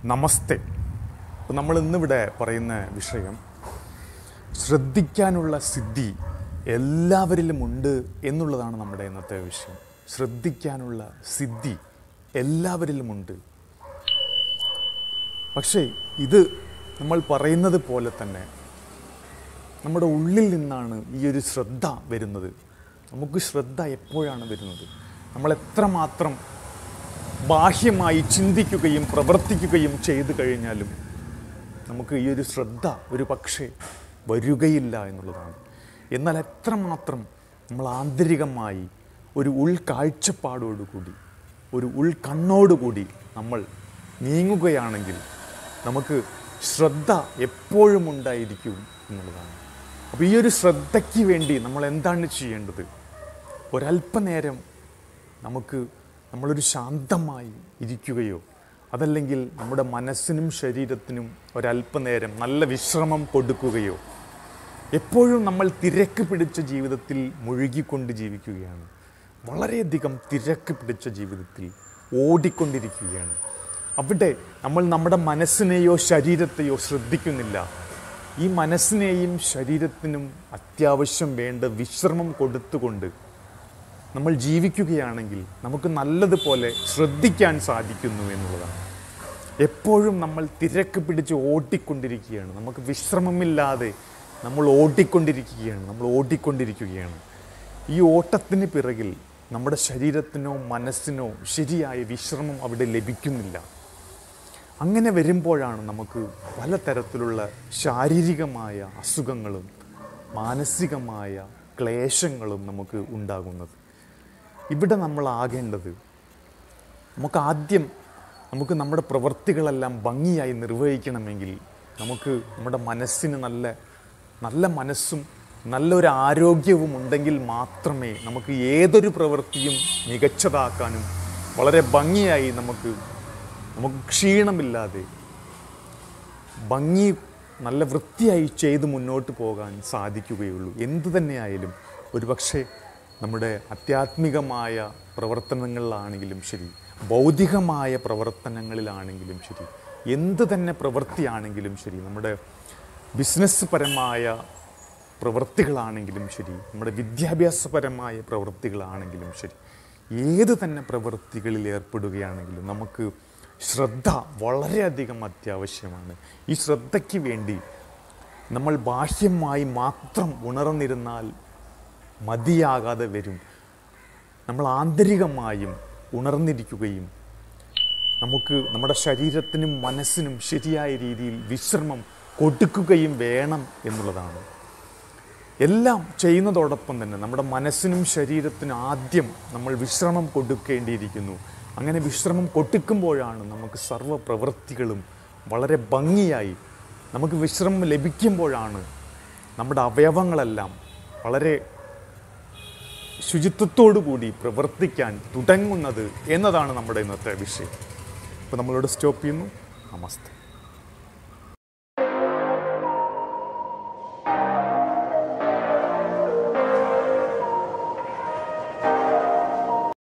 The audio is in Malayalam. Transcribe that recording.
നമസ്തേ അപ്പോൾ നമ്മൾ ഇന്നിവിടെ പറയുന്ന വിഷയം ശ്രദ്ധിക്കാനുള്ള സിദ്ധി എല്ലാവരിലുമുണ്ട് എന്നുള്ളതാണ് നമ്മുടെ ഇന്നത്തെ വിഷയം ശ്രദ്ധിക്കാനുള്ള സിദ്ധി എല്ലാവരിലുമുണ്ട് പക്ഷേ ഇത് നമ്മൾ പറയുന്നത് പോലെ തന്നെ നമ്മുടെ ഉള്ളിൽ നിന്നാണ് ഈ ഒരു ശ്രദ്ധ വരുന്നത് നമുക്ക് ശ്രദ്ധ എപ്പോഴാണ് വരുന്നത് നമ്മൾ എത്രമാത്രം ബാഹ്യമായി ചിന്തിക്കുകയും പ്രവർത്തിക്കുകയും ചെയ്തു കഴിഞ്ഞാലും നമുക്ക് ഈ ഒരു ശ്രദ്ധ ഒരു പക്ഷേ വരികയില്ല എന്നുള്ളതാണ് എന്നാൽ എത്രമാത്രം നമ്മൾ ആന്തരികമായി ഒരു ഉൾക്കാഴ്ചപ്പാടോടുകൂടി ഒരു ഉൾക്കണ്ണോടുകൂടി നമ്മൾ നീങ്ങുകയാണെങ്കിൽ നമുക്ക് ശ്രദ്ധ എപ്പോഴും ഉണ്ടായിരിക്കും എന്നുള്ളതാണ് അപ്പോൾ ഈ ഒരു ശ്രദ്ധയ്ക്ക് വേണ്ടി നമ്മൾ എന്താണ് ചെയ്യേണ്ടത് ഒരല്പനേരം നമുക്ക് നമ്മളൊരു ശാന്തമായി ഇരിക്കുകയോ അതല്ലെങ്കിൽ നമ്മുടെ മനസ്സിനും ശരീരത്തിനും ഒരല്പനേരം നല്ല വിശ്രമം കൊടുക്കുകയോ എപ്പോഴും നമ്മൾ തിരക്ക് പിടിച്ച ജീവിതത്തിൽ മുഴുകിക്കൊണ്ട് ജീവിക്കുകയാണ് വളരെയധികം തിരക്ക് പിടിച്ച ജീവിതത്തിൽ ഓടിക്കൊണ്ടിരിക്കുകയാണ് അവിടെ നമ്മൾ നമ്മുടെ മനസ്സിനെയോ ശരീരത്തെയോ ശ്രദ്ധിക്കുന്നില്ല ഈ മനസ്സിനെയും ശരീരത്തിനും അത്യാവശ്യം വേണ്ട വിശ്രമം കൊടുത്തുകൊണ്ട് നമ്മൾ ജീവിക്കുകയാണെങ്കിൽ നമുക്ക് നല്ലതുപോലെ ശ്രദ്ധിക്കാൻ സാധിക്കുന്നു എന്നുള്ളതാണ് എപ്പോഴും നമ്മൾ തിരക്ക് പിടിച്ച് ഓടിക്കൊണ്ടിരിക്കുകയാണ് നമുക്ക് വിശ്രമമില്ലാതെ നമ്മൾ ഓടിക്കൊണ്ടിരിക്കുകയാണ് നമ്മൾ ഓടിക്കൊണ്ടിരിക്കുകയാണ് ഈ ഓട്ടത്തിന് പിറകിൽ നമ്മുടെ ശരീരത്തിനോ മനസ്സിനോ ശരിയായ വിശ്രമം അവിടെ ലഭിക്കുന്നില്ല അങ്ങനെ വരുമ്പോഴാണ് നമുക്ക് പലതരത്തിലുള്ള ശാരീരികമായ അസുഖങ്ങളും മാനസികമായ ക്ലേശങ്ങളും നമുക്ക് ഉണ്ടാകുന്നത് ഇവിടെ നമ്മൾ ആകേണ്ടത് നമുക്ക് ആദ്യം നമുക്ക് നമ്മുടെ പ്രവൃത്തികളെല്ലാം ഭംഗിയായി നിർവഹിക്കണമെങ്കിൽ നമുക്ക് നമ്മുടെ മനസ്സിന് നല്ല നല്ല മനസ്സും നല്ലൊരു ആരോഗ്യവും ഉണ്ടെങ്കിൽ മാത്രമേ നമുക്ക് ഏതൊരു പ്രവൃത്തിയും മികച്ചതാക്കാനും വളരെ ഭംഗിയായി നമുക്ക് നമുക്ക് ക്ഷീണമില്ലാതെ ഭംഗി നല്ല വൃത്തിയായി ചെയ്ത് മുന്നോട്ട് പോകാൻ സാധിക്കുകയുള്ളൂ എന്തു തന്നെയായാലും ഒരുപക്ഷെ നമ്മുടെ ആധ്യാത്മികമായ പ്രവർത്തനങ്ങളിലാണെങ്കിലും ശരി ഭൗതികമായ പ്രവർത്തനങ്ങളിലാണെങ്കിലും ശരി എന്ത് തന്നെ പ്രവൃത്തിയാണെങ്കിലും ശരി നമ്മുടെ ബിസിനസ് പരമായ പ്രവൃത്തികളാണെങ്കിലും ശരി നമ്മുടെ വിദ്യാഭ്യാസപരമായ പ്രവൃത്തികളാണെങ്കിലും ശരി ഏത് തന്നെ പ്രവൃത്തികളിൽ ഏർപ്പെടുകയാണെങ്കിലും നമുക്ക് ശ്രദ്ധ വളരെയധികം അത്യാവശ്യമാണ് ഈ ശ്രദ്ധയ്ക്ക് വേണ്ടി നമ്മൾ ബാഹ്യമായി മാത്രം ഉണർന്നിരുന്നാൽ മതിയാകാതെ വരും നമ്മൾ ആന്തരികമായും ഉണർന്നിരിക്കുകയും നമുക്ക് നമ്മുടെ ശരീരത്തിനും മനസ്സിനും ശരിയായ രീതിയിൽ വിശ്രമം കൊടുക്കുകയും വേണം എന്നുള്ളതാണ് എല്ലാം ചെയ്യുന്നതോടൊപ്പം തന്നെ നമ്മുടെ മനസ്സിനും ശരീരത്തിനും ആദ്യം നമ്മൾ വിശ്രമം കൊടുക്കേണ്ടിയിരിക്കുന്നു അങ്ങനെ വിശ്രമം കൊടുക്കുമ്പോഴാണ് നമുക്ക് സർവ്വ പ്രവൃത്തികളും വളരെ ഭംഗിയായി നമുക്ക് വിശ്രമം ലഭിക്കുമ്പോഴാണ് നമ്മുടെ അവയവങ്ങളെല്ലാം വളരെ ശുചിത്വത്തോടു കൂടി പ്രവർത്തിക്കാൻ തുടങ്ങുന്നത് എന്നതാണ് നമ്മുടെ ഇന്നത്തെ വിഷയം അപ്പോൾ നമ്മളോട് സ്റ്റോപ്പ് ചെയ്യുന്നു നമസ്തേ